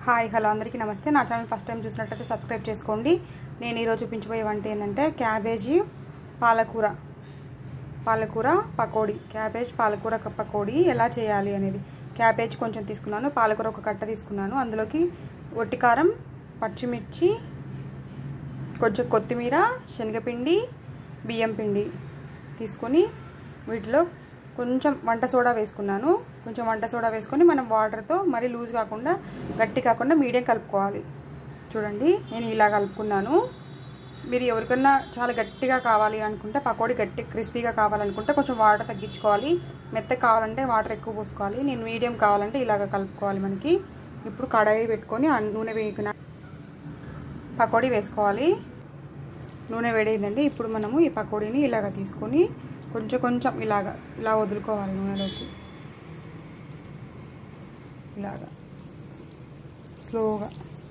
hi hello అందరికీ నమస్తే నా ఛానల్ ఫస్ట్ టైం చూసినట్లయితే సబ్స్క్రైబ్ చేసుకోండి నేను ఈరోజు చూపించబోయే వంట ఏంటంటే క్యాబేజీ పాలకూర పాలకూర పకోడీ క్యాబేజ్ పాలకూర క- పకోడీ ఎలా చేయాలి అనేది క్యాబేజ్ కొంచెం తీసుకున్నాను పాలకూర ఒక కట్ట తీసుకున్నాను అందులోకి ఒట్టి కారం పచ్చిమిర్చి కొంచెం కొత్తిమీర శనగపిండి బియ్యం పిండి తీసుకొని వీటిలో కొంచెం వంట సోడా వేసుకున్నాను కొంచెం వంట సోడా వేసుకొని మనం వాటర్తో మరీ లూజ్ కాకుండా గట్టి కాకుండా మీడియం కలుపుకోవాలి చూడండి నేను ఇలా కలుపుకున్నాను మీరు ఎవరికన్నా చాలా గట్టిగా కావాలి అనుకుంటే పకోడీ గట్టి క్రిస్పీగా కావాలనుకుంటే కొంచెం వాటర్ తగ్గించుకోవాలి మెత్తగా కావాలంటే వాటర్ ఎక్కువ పోసుకోవాలి నేను మీడియం కావాలంటే ఇలాగ కలుపుకోవాలి మనకి ఇప్పుడు కడాయి పెట్టుకొని ఆ నూనె వేయకున్న పకోడీ వేసుకోవాలి నూనె వేడైందండి ఇప్పుడు మనము ఈ పకోడీని ఇలాగ తీసుకొని కొంచెం కొంచెం ఇలాగ ఇలా వదులుకోవాలి నూనెలోకి ఇలాగా స్లోగా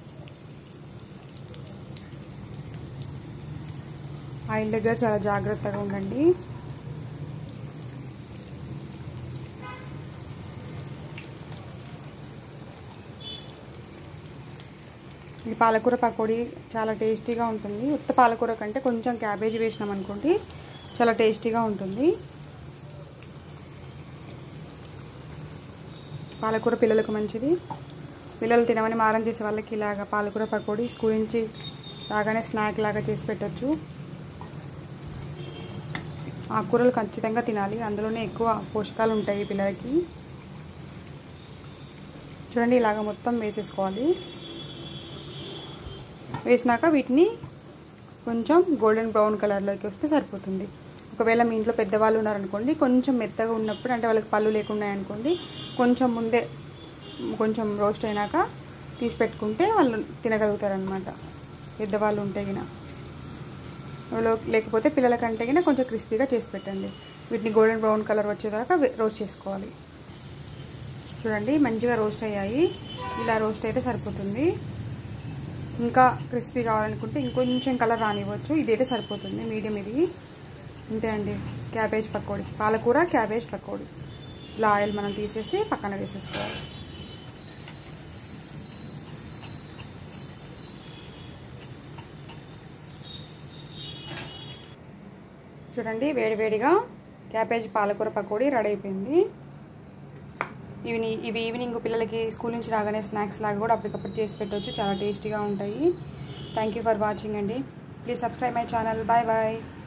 ఆయిల్ దగ్గర చాలా జాగ్రత్తగా ఉండండి ఈ పాలకూర పకోడీ చాలా టేస్టీగా ఉంటుంది ఉత్త పాలకూర కంటే కొంచెం క్యాబేజీ వేసినాం అనుకోండి చాలా టేస్టీగా ఉంటుంది పాలకూర పిల్లలకు మంచిది పిల్లలు తినమని మారం చేసే వాళ్ళకి ఇలాగ పాలకూర పకోడీ స్కూల్ నుంచి రాగానే స్నాక్ లాగా చేసి పెట్టచ్చు ఆకుకూరలు ఖచ్చితంగా తినాలి అందులోనే ఎక్కువ పోషకాలు ఉంటాయి పిల్లలకి చూడండి ఇలాగ మొత్తం వేసేసుకోవాలి వేసినాక వీటిని కొంచెం గోల్డెన్ బ్రౌన్ కలర్లోకి వస్తే సరిపోతుంది ఒకవేళ మీ ఇంట్లో పెద్దవాళ్ళు ఉన్నారనుకోండి కొంచెం మెత్తగా ఉన్నప్పుడు అంటే వాళ్ళకి పళ్ళు లేకుండా అనుకోండి కొంచెం ముందే కొంచెం రోస్ట్ అయినాక తీసి పెట్టుకుంటే వాళ్ళు తినగలుగుతారనమాట పెద్దవాళ్ళు ఉంటే గిన లేకపోతే పిల్లలకంటే గిన కొంచెం క్రిస్పీగా చేసి పెట్టండి వీటిని గోల్డెన్ బ్రౌన్ కలర్ వచ్చేదాకా రోస్ట్ చేసుకోవాలి చూడండి మంచిగా రోస్ట్ అయ్యాయి ఇలా రోస్ట్ అయితే సరిపోతుంది ఇంకా క్రిస్పీ కావాలనుకుంటే ఇంకొంచెం కలర్ రానివ్వచ్చు ఇదైతే సరిపోతుంది మీడియం ఇది అంతే అండి క్యాబేజ్ పకోడీ పాలకూర క్యాబేజ్ పకోడీ ఇలా ఆయిల్ మనం తీసేసి పక్కన వేసేసుకోవాలి చూడండి వేడివేడిగా క్యాబేజ్ పాలకూర పకోడీ రెడీ అయిపోయింది ఇవి ఇవి ఈవినింగ్ పిల్లలకి స్కూల్ నుంచి రాగానే స్నాక్స్ లాగా కూడా అప్పటికప్పుడు చేసి పెట్టవచ్చు చాలా టేస్టీగా ఉంటాయి థ్యాంక్ యూ ఫర్ వాచింగ్ అండి please subscribe my channel bye bye